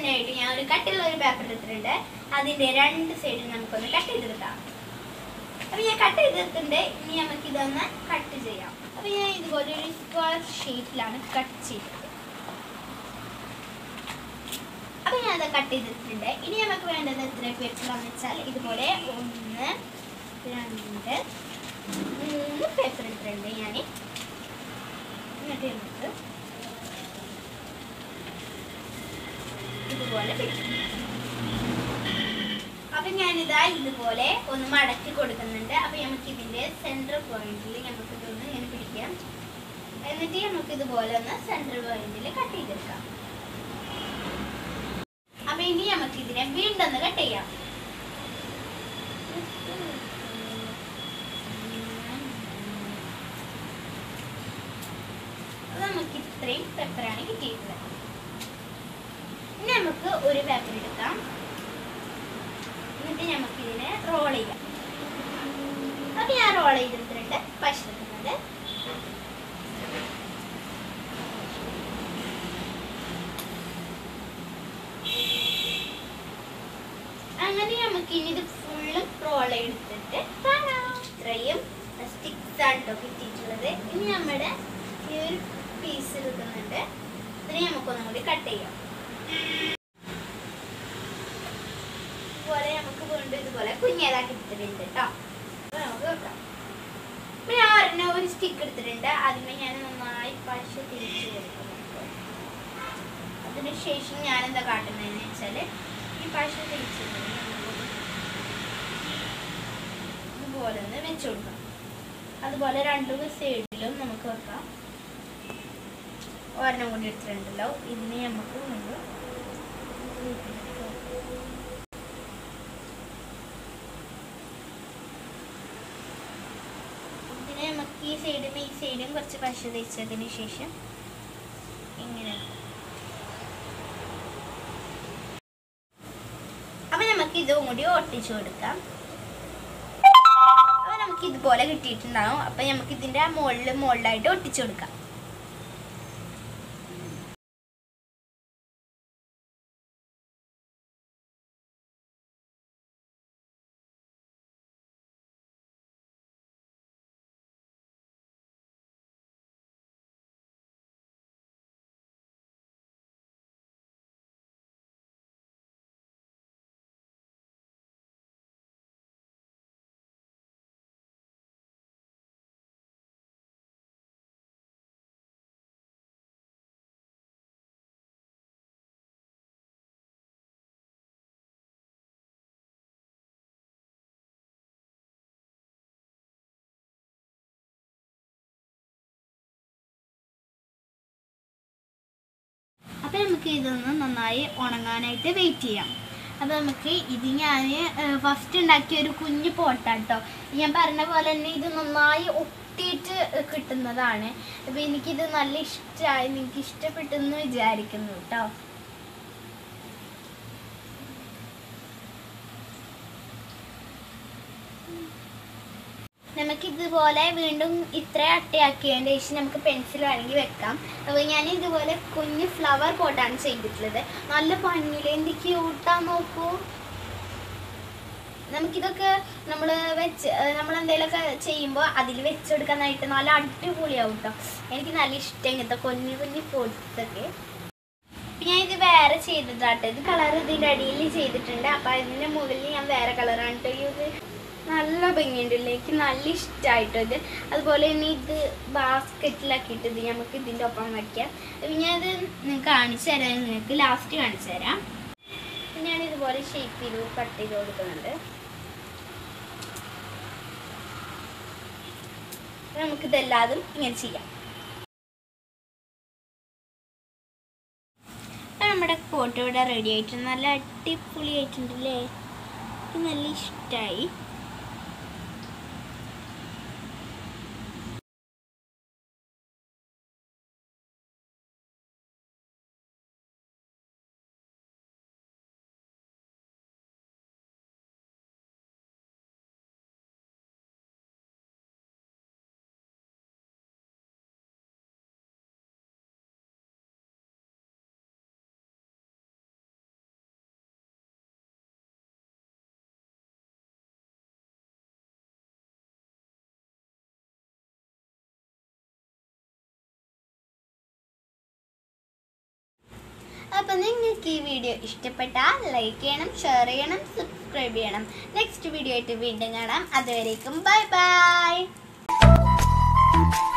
അതിനായിട്ട് ഞാൻ ഒരു കട്ടിലുള്ള ഒരു പേപ്പർ എടുത്തിട്ടുണ്ട് അതിന്റെ രണ്ട് സൈഡിൽ നമുക്കൊന്ന് കട്ട് ചെയ്തെടുക്കാം അപ്പൊ ഞാൻ കട്ട് ചെയ്തെടുത്തിട്ടുണ്ട് ഇനി നമുക്ക് ഇതൊന്ന് കട്ട് ചെയ്യാം അപ്പൊ ഞാൻ ഇതുപോലെ ഒരു സ്ക്വയർ ഷേപ്പിലാണ് കട്ട് ചെയ്തത് അപ്പൊ ഞാൻ അത് കട്ട് ചെയ്തിട്ടുണ്ട് ഇനി നമുക്ക് വേണ്ടത് എത്ര പേപ്പറാന്ന് വെച്ചാൽ ഇതുപോലെ ഒന്ന് രണ്ട് മൂന്ന് പേപ്പർ എടുത്തിട്ടുണ്ട് ഞാൻ എന്നിട്ട് നമുക്ക് ഇതുപോലെ വെക്കും അപ്പൊ ഞാനിതാ ഇതുപോലെ ഒന്ന് മടക്കി കൊടുക്കുന്നുണ്ട് അപ്പൊ നമുക്ക് ഇതിന്റെ സെൻട്രൽ പോയിന്റിൽ നമുക്ക് ഇതൊന്ന് ഇങ്ങനെ പിടിക്കാം എന്നിട്ട് നമുക്ക് ഇതുപോലെ ഒന്ന് സെൻട്രൽ പോയിന്റിൽ കട്ട് ചെയ്തെടുക്കാം അപ്പൊ ഇനി നമുക്ക് ഇതിനെ വീണ്ടും ഒന്ന് കട്ട് ചെയ്യാം അപ്പൊ നമുക്ക് ഇത്രയും പേപ്പറാണ് കിട്ടിയിട്ടുള്ളത് ഇനി നമുക്ക് ഒരു പേപ്പർ എടുക്കാം എന്നിട്ട് നമുക്ക് ഇതിനെ റോൾ ചെയ്യാം അപ്പൊ ഞാൻ റോൾ ചെയ്തെടുത്തിട്ടുണ്ട് പശ എടുക്കുന്നത് അങ്ങനെ നമുക്ക് ഇനി ഇത് ഫുള്ള് റോൾ എടുത്തിട്ട് കാണാം ഇത്രയും സ്റ്റിക്സ് ആണ് കേട്ടോ കിട്ടിയിട്ടുള്ളത് ഇനി നമ്മുടെ ഈ ഒരു പീസ് എടുക്കുന്നുണ്ട് ഇതിനെ നമുക്കൊന്നും കൂടി കട്ട് ചെയ്യാം ഇതുപോലെ നമുക്ക് വീണ്ടും ഇതുപോലെ കുഞ്ഞേതാക്കി എടുത്തിട്ടുണ്ട് കേട്ടോ അപ്പൊ നമുക്ക് വെക്കാം അപ്പൊ ഞാൻ ഒരെണ്ണം ഒരു സ്റ്റിക്ക് എടുത്തിട്ടുണ്ട് അതിന് ഞാൻ നന്നായി പശ തിരിച്ചു കൊടുക്കുന്നുണ്ട് അതിനുശേഷം ഞാൻ എന്താ കാട്ടുന്നതെന്ന് വെച്ചാല് ഈ പശ തിരിച്ചു ഇതുപോലെ ഒന്ന് വെച്ചു കൊടുക്കാം അതുപോലെ രണ്ടു സൈഡിലും നമുക്ക് വെക്കാം ഒരെണ്ണം കൂടി എടുത്തിട്ടുണ്ടല്ലോ ഇതിന് നമുക്ക് മുമ്പ് ഇതിനെ നമുക്ക് ഈ സൈഡും ഈ സൈഡും കുറച്ച് പശ തേച്ചതിന് ശേഷം ഇങ്ങനെ അപ്പൊ നമുക്ക് ഇതും കൂടി ഒട്ടിച്ചു കൊടുക്കാം അപ്പൊ നമുക്ക് ഇതുപോലെ കിട്ടിയിട്ടുണ്ടാവും അപ്പൊ നമുക്ക് ഇതിന്റെ മുകളിൽ മുകളിലായിട്ട് ഒട്ടിച്ചു കൊടുക്കാം അപ്പം നമുക്ക് ഇതൊന്ന് നന്നായി ഉണങ്ങാനായിട്ട് വെയിറ്റ് ചെയ്യാം അപ്പോൾ നമുക്ക് ഇത് ഞാൻ ഫസ്റ്റ് ഉണ്ടാക്കിയ ഒരു കുഞ്ഞു പോട്ടാട്ടോ ഞാൻ പറഞ്ഞ പോലെ തന്നെ ഇത് നന്നായി ഒട്ടിയിട്ട് കിട്ടുന്നതാണ് അപ്പോൾ എനിക്കിത് നല്ല ഇഷ്ടമായി നിങ്ങൾക്ക് ഇഷ്ടപ്പെട്ടെന്ന് വിചാരിക്കുന്നു കേട്ടോ നമുക്ക് ഇതുപോലെ വീണ്ടും ഇത്ര അട്ടയാക്കിയതിന് ശേഷം നമുക്ക് പെൻസിൽ വേണമെങ്കിൽ വെക്കാം അപ്പോൾ ഞാൻ ഇതുപോലെ കുഞ്ഞ് ഫ്ലവർ പോട്ടാണ് ചെയ്തിട്ടുള്ളത് നല്ല ഭംഗിയിൽ എന്ത് ക്യൂട്ടാ നോക്കൂ നമുക്കിതൊക്കെ നമ്മൾ വെച്ച് നമ്മൾ എന്തെങ്കിലുമൊക്കെ ചെയ്യുമ്പോൾ അതിൽ വെച്ചെടുക്കാനായിട്ട് നല്ല അടിപൊളിയാവും കേട്ടോ എനിക്ക് നല്ല ഇഷ്ടം ഇങ്ങനത്തെ കുഞ്ഞു കുഞ്ഞു പോട്ട്സൊക്കെ ഞാൻ ഇത് വേറെ ചെയ്തതാട്ടോ ഇത് കളർ ഇതിൻ്റെ അടിയിൽ ചെയ്തിട്ടുണ്ട് അപ്പം അതിൻ്റെ മുകളിൽ ഞാൻ വേറെ കളറാണ് കേട്ടോ യൂസ് നല്ല ഭംഗിയുണ്ടല്ലേ എനിക്ക് നല്ല ഇഷ്ടമായിട്ടോ ഇത് അതുപോലെ തന്നെ ഇത് ബാസ്ക്കറ്റിലാക്കിയിട്ട് ഇത് നമുക്ക് ഇതിൻ്റെ ഒപ്പം വയ്ക്കാം അപ്പം ഞാനത് നിങ്ങൾക്ക് കാണിച്ചു തരാം നിങ്ങൾക്ക് ലാസ്റ്റ് കാണിച്ചു തരാം ഞാൻ ഇതുപോലെ ഷേപ്പ് ചെയ്ത് കട്ട് ചെയ്ത് കൊടുക്കുന്നുണ്ട് അപ്പൊ നമുക്കിതെല്ലാതും ഇങ്ങനെ ചെയ്യാം അപ്പം നമ്മുടെ ഫോട്ടോ ഇവിടെ റെഡി ആയിട്ടുണ്ട് നല്ല അടിപൊളി ആയിട്ടുണ്ടല്ലേ എനിക്ക് നല്ല ഇഷ്ടമായി അപ്പോൾ നിങ്ങൾക്ക് ഈ വീഡിയോ ഇഷ്ടപ്പെട്ടാൽ ലൈക്ക് ചെയ്യണം ഷെയർ ചെയ്യണം സബ്സ്ക്രൈബ് ചെയ്യണം നെക്സ്റ്റ് വീഡിയോ ആയിട്ട് വീണ്ടും കാണാം അതുവരേക്കും ബൈ ബൈ